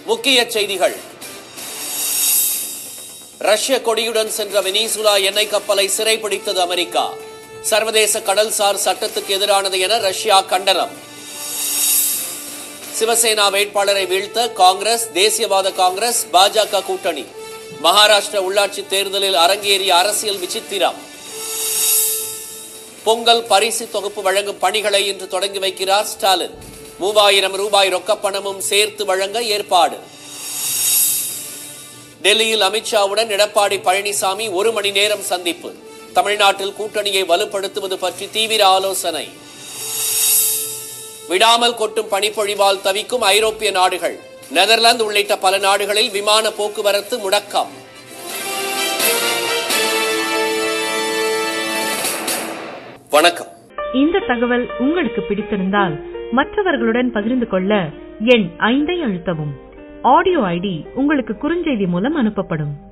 முக்கிய செய்திகள் ரஷ்ய கொடியுடன் சென்ற வெனிசுலா எண்ணெய் கப்பலை சிறைபிடித்தது அமெரிக்கா சர்வதேச கடல்சார் சட்டத்துக்கு எதிரானது என ரஷ்யா கண்டனம் சிவசேனா வேட்பாளரை வீழ்த்த காங்கிரஸ் தேசியவாத காங்கிரஸ் பாஜக கூட்டணி மகாராஷ்டிர உள்ளாட்சி தேர்தலில் அரங்கேறிய அரசியல் விசித்திரம் பொங்கல் பரிசு தொகுப்பு வழங்கும் பணிகளை இன்று தொடங்கி வைக்கிறார் ஸ்டாலின் மூவாயிரம் ரூபாய் ரொக்கப்பணமும் சேர்த்து வழங்க ஏற்பாடு டெல்லியில் அமித்ஷாவுடன் எடப்பாடி பழனிசாமி ஒரு மணி நேரம் சந்திப்பு தமிழ்நாட்டில் கூட்டணியை வலுப்படுத்துவது பற்றி தீவிர ஆலோசனை விடாமல் கொட்டும் பனிப்பொழிவால் தவிக்கும் ஐரோப்பிய நாடுகள் நெதர்லாந்து உள்ளிட்ட பல நாடுகளில் விமான போக்குவரத்து முடக்கம் வணக்கம் இந்த தகவல் உங்களுக்கு பிடித்திருந்தால் மற்றவர்களுடன் பகிர்ந்து கொள்ள எண் ஐந்தை அழுத்தவும் ஆடியோ ஐடி உங்களுக்கு குறுஞ்செய்தி மூலம் அனுப்பப்படும்